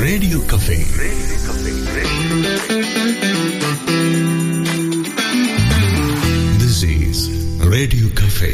radio cafe this is radio cafe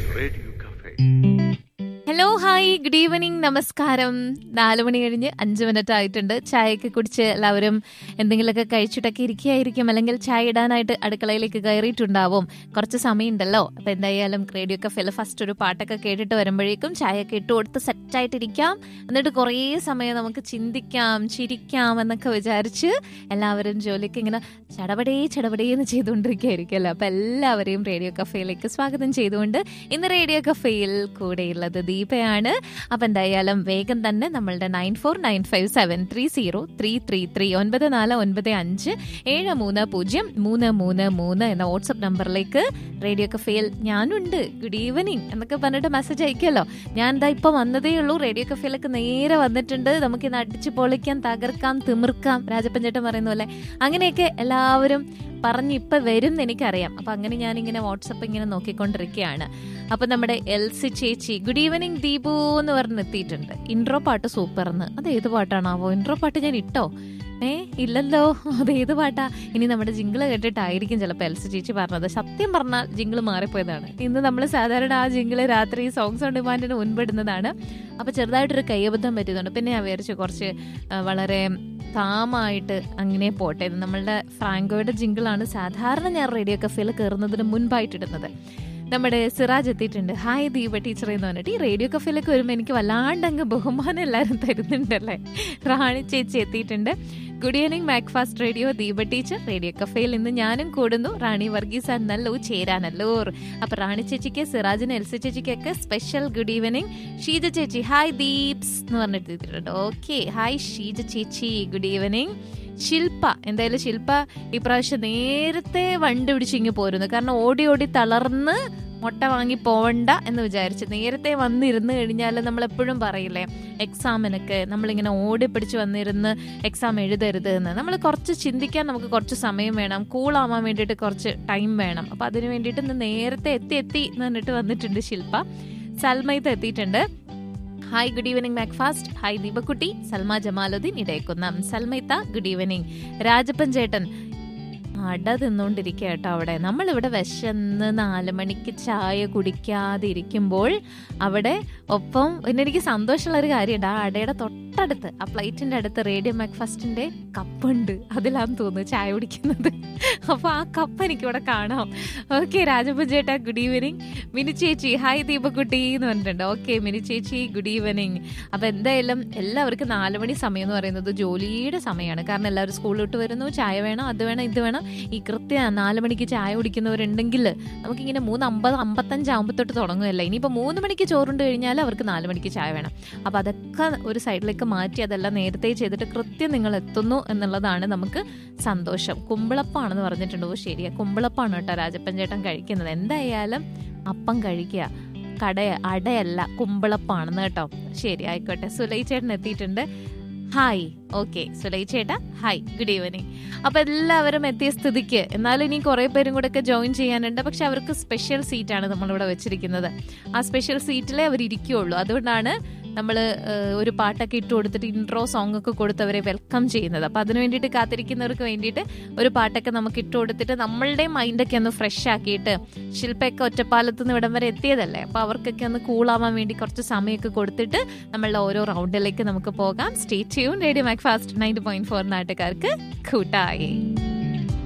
hello hi good evening നമസ്കാരം നാല് മണി കഴിഞ്ഞ് അഞ്ച് മിനിറ്റ് ആയിട്ടുണ്ട് ചായയൊക്കെ കുടിച്ച് എല്ലാവരും എന്തെങ്കിലുമൊക്കെ കഴിച്ചിട്ടൊക്കെ ഇരിക്കുകയായിരിക്കും അല്ലെങ്കിൽ ചായ ഇടാനായിട്ട് അടുക്കളയിലേക്ക് കയറിയിട്ടുണ്ടാവും കുറച്ച് സമയമുണ്ടല്ലോ അപ്പൊ എന്തായാലും റേഡിയോ കഫേയിൽ ഫസ്റ്റ് ഒരു പാട്ടൊക്കെ കേട്ടിട്ട് വരുമ്പോഴേക്കും ചായയൊക്കെ ഇട്ട് കൊടുത്ത് സെറ്റായിട്ടിരിക്കാം എന്നിട്ട് കുറേ സമയം നമുക്ക് ചിന്തിക്കാം ചിരിക്കാം എന്നൊക്കെ വിചാരിച്ച് എല്ലാവരും ജോലിക്ക് ഇങ്ങനെ ചടപടേ ചടപടേ എന്ന് ചെയ്തുകൊണ്ടിരിക്കുകയായിരിക്കുമല്ലോ അപ്പൊ എല്ലാവരെയും റേഡിയോ കഫേയിലേക്ക് സ്വാഗതം ചെയ്തുകൊണ്ട് ഇന്ന് റേഡിയോ കഫേയിൽ കൂടെയുള്ളത് ദീപയാണ് അപ്പൊ എന്തായാലും വേഗം തന്നെ നമ്മളുടെ nine four nine five seven three zero three three three ഒൻപത് നാല് ഒൻപത് അഞ്ച് ഏഴ് മൂന്ന് പൂജ്യം മൂന്ന് മൂന്ന് മൂന്ന് എന്ന വാട്സപ്പ് നമ്പറിലേക്ക് റേഡിയോ കഫേയിൽ ഞാനുണ്ട് ഗുഡ് ഈവനിങ് എന്നൊക്കെ പറഞ്ഞിട്ട് മെസ്സേജ് അയക്കുമല്ലോ ഞാൻ എന്താ ഇപ്പൊ വന്നതേ ഉള്ളൂ റേഡിയോ കഫേയിലേക്ക് നേരെ വന്നിട്ടുണ്ട് നമുക്ക് ഇന്ന് അടിച്ചു പൊളിക്കാം തകർക്കാം തിമിർക്കാം രാജപ്പൻ ചേട്ടൻ പറയുന്ന പോലെ അങ്ങനെയൊക്കെ എല്ലാവരും പറഞ്ഞ് ഇപ്പൊ വരും എന്ന് എനിക്കറിയാം അപ്പൊ അങ്ങനെ ഞാനിങ്ങനെ വാട്സപ്പ് ഇങ്ങനെ നോക്കിക്കൊണ്ടിരിക്കുകയാണ് അപ്പൊ നമ്മുടെ എൽസി ചേച്ചി ഗുഡ് ഈവനിങ് ദീപു എന്ന് പറഞ്ഞ് എത്തിയിട്ടുണ്ട് ഇൻട്രോ പാട്ട് സൂപ്പർന്ന് അത് ഏത് പാട്ടാണാവോ ഇൻട്രോ പാട്ട് ഞാൻ ഇട്ടോ ഏ ഇല്ലല്ലോ അത് ഏത് പാട്ടാ ഇനി നമ്മുടെ ജിങ്കിള് കേട്ടിട്ടായിരിക്കും ചിലപ്പോൾ എൽസി ചേച്ചി പറഞ്ഞത് സത്യം പറഞ്ഞാൽ ജിങ്കിള് മാറിപ്പോയതാണ് ഇന്ന് നമ്മൾ സാധാരണ ആ ജിങ്കിള് രാത്രി സോങ്സ് ഓൺ ഡിമാൻഡിന് മുൻപിടുന്നതാണ് അപ്പൊ ചെറുതായിട്ടൊരു കൈയബദ്ധം പറ്റിയതുകൊണ്ട് പിന്നെ ഞാൻ വിചാരിച്ചു കുറച്ച് ആ, വളരെ കാമായിട്ട് അങ്ങനെ പോട്ടെ ഇത് നമ്മളുടെ ഫ്രാങ്കോയുടെ ജിങ്കിളാണ് സാധാരണ ഞാൻ റേഡിയോ കഫേയിൽ കയറുന്നതിന് മുൻപായിട്ടിടുന്നത് നമ്മുടെ സിറാജ് എത്തിയിട്ടുണ്ട് ഹായ് ദീപ ടീച്ചർ എന്ന് പറഞ്ഞിട്ട് ഈ റേഡിയോ കഫേയിലൊക്കെ വരുമ്പോൾ എനിക്ക് വല്ലാണ്ട് അങ്ങ് ബഹുമാനം എല്ലാവരും തരുന്നുണ്ടല്ലേ റാണി ചേച്ചി എത്തിയിട്ടുണ്ട് good evening Macfast radio Deepa teacher radio കഫേയിൽ ഇന്ന് ഞാനും കൂടുന്നു റാണി വർഗീസ് എന്നല്ലോ ചേരാനല്ലോ അപ്പൊ റാണി ചേച്ചിക്ക് സിറാജിന് എൽസി ചേച്ചിക്കൊക്കെ സ്പെഷ്യൽ ഗുഡ് ഈവനിങ് ഷീജ ചേച്ചി ഹായ് ദീപ്സ് എന്ന് പറഞ്ഞിട്ട് എത്തിയിട്ടുണ്ട് ഓക്കെ ഹായ് ഷീജ ചേച്ചി ഗുഡ് ഈവനിങ് ശില്പ എന്തായാലും ശില്പ ഇപ്രാവശ്യം നേരത്തെ വണ്ടി പിടിച്ച് ഇങ്ങ് പോരുന്നു കാരണം ഓടി ഓടി തളർന്ന് മുട്ട വാങ്ങി പോവണ്ട എന്ന് വിചാരിച്ച് നേരത്തെ വന്നിരുന്ന് കഴിഞ്ഞാൽ നമ്മൾ എപ്പോഴും പറയില്ലേ എക്സാമിനൊക്കെ നമ്മളിങ്ങനെ ഓടി പിടിച്ച് വന്നിരുന്ന് എക്സാം എഴുതരുത് എന്ന് നമ്മൾ കുറച്ച് ചിന്തിക്കാൻ നമുക്ക് കുറച്ച് സമയം വേണം കൂളാവാൻ വേണ്ടിയിട്ട് കുറച്ച് ടൈം വേണം അപ്പം അതിന് വേണ്ടിയിട്ട് ഇന്ന് നേരത്തെ എത്തി എത്തി എന്ന് പറഞ്ഞിട്ട് വന്നിട്ടുണ്ട് ശില്പ സൽമൈത്ത് എത്തിയിട്ടുണ്ട് hi good evening breakfast hi ദീപക്കുട്ടി സൽമ ജമാലുദ്ദീൻ ഇടയക്കുന്നം സൽമൈത്ത ഗുഡ് ഈവനിങ് രാജപ്പൻ ചേട്ടൻ അട തിന്നുകൊണ്ടിരിക്കുക കേട്ടോ അവിടെ നമ്മളിവിടെ വിശന്ന് നാല് മണിക്ക് ചായ കുടിക്കാതിരിക്കുമ്പോൾ അവിടെ ഒപ്പം പിന്നെ എനിക്ക് സന്തോഷമുള്ള ഒരു കാര്യമുണ്ട് ആ അടയുടെ തൊട്ടടുത്ത് ആ പ്ലേറ്റിന്റെ അടുത്ത് റേഡിയോ ബ്രേക്ക്ഫാസ്റ്റിന്റെ കപ്പുണ്ട് അതിലാന്ന് തോന്നുന്നു ചായ കുടിക്കുന്നത് അപ്പൊ ആ കപ്പ് എനിക്ക് ഇവിടെ കാണാം ഓക്കെ രാജപ്പൻ ചേട്ടാ ഗുഡ് ഈവനിങ് മിനി ചേച്ചി ഹായ് ദീപക്കുട്ടി എന്ന് പറഞ്ഞിട്ടുണ്ട് ഓക്കെ മിനി ചേച്ചി ഗുഡ് ഈവനിങ് അപ്പൊ എന്തായാലും എല്ലാവർക്കും നാല് മണി സമയം എന്ന് പറയുന്നത് ജോലിയുടെ സമയമാണ് കാരണം എല്ലാവരും സ്കൂളിൽ വിട്ട് വരുന്നു ചായ വേണം അത് വേണം ഇത് വേണം ഈ കൃത്യം നാല് മണിക്ക് ചായ കുടിക്കുന്നവരുണ്ടെങ്കിൽ നമുക്കിങ്ങനെ മൂന്ന് അമ്പത് അമ്പത്തഞ്ച് ആകുമ്പോൾ തൊട്ട് തുടങ്ങുമല്ല ഇനിയിപ്പോൾ മൂന്ന് മണിക്ക് ചോറുണ്ട് കഴിഞ്ഞാൽ അവർക്ക് നാല് മണിക്ക് ചായ വേണം അപ്പോൾ അതൊക്കെ ഒരു സൈഡിലേക്ക് മാറ്റി അതെല്ലാം നേരത്തെ ചെയ്തിട്ട് കൃത്യം നിങ്ങൾ എത്തുന്നു എന്നുള്ളതാണ് നമുക്ക് സന്തോഷം കുമ്പിളപ്പാണെന്ന് പറഞ്ഞിട്ടുണ്ട് ഓ ശരിയാ കുമ്പിളപ്പാണ് കേട്ടോ രാജപ്പൻ ചേട്ടൻ കഴിക്കുന്നത് എന്തായാലും അപ്പം കഴിക്കുക കട അടയല്ല കുമ്പിളപ്പാണെന്ന് കേട്ടോ ശരി ആയിക്കോട്ടെ സുലൈ ചേട്ടൻ എത്തിയിട്ടുണ്ട് ഹായ് ഓക്കെ സുലൈ ചേട്ടാ ഹായ് ഗുഡ് ഈവനിങ് അപ്പൊ എല്ലാവരും എത്തിയ സ്ഥിതിക്ക് എന്നാലും ഇനി കുറെ പേരും കൂടെ ഒക്കെ ജോയിൻ ചെയ്യാനുണ്ട് പക്ഷെ അവർക്ക് സ്പെഷ്യൽ സീറ്റാണ് നമ്മളിവിടെ വെച്ചിരിക്കുന്നത് ആ സ്പെഷ്യൽ സീറ്റിലേ അവർ ഇരിക്കുകയുള്ളൂ അതുകൊണ്ടാണ് നമ്മൾ ഒരു പാട്ടൊക്കെ ഇട്ട് കൊടുത്തിട്ട് ഇൻട്രോ സോങ് ഒക്കെ കൊടുത്ത് അവരെ വെൽക്കം ചെയ്യുന്നത് അപ്പൊ അതിന് വേണ്ടിയിട്ട് കാത്തിരിക്കുന്നവർക്ക് വേണ്ടിയിട്ട് ഒരു പാട്ടൊക്കെ നമുക്ക് ഇട്ട് കൊടുത്തിട്ട് നമ്മളുടെ മൈൻഡൊക്കെ ഒന്ന് ഫ്രഷ് ആക്കിയിട്ട് ശില്പയൊക്കെ ഒറ്റപ്പാലത്ത് നിന്ന് ഇവിടം വരെ എത്തിയതല്ലേ അപ്പൊ അവർക്കൊക്കെ ഒന്ന് കൂളാവാൻ വേണ്ടി കുറച്ച് സമയമൊക്കെ കൊടുത്തിട്ട് നമ്മളുടെ ഓരോ റൗണ്ടിലേക്ക് നമുക്ക് പോകാം stay tune radio Macfast ninety point four നാട്ടുകാർക്ക് കൂട്ടായി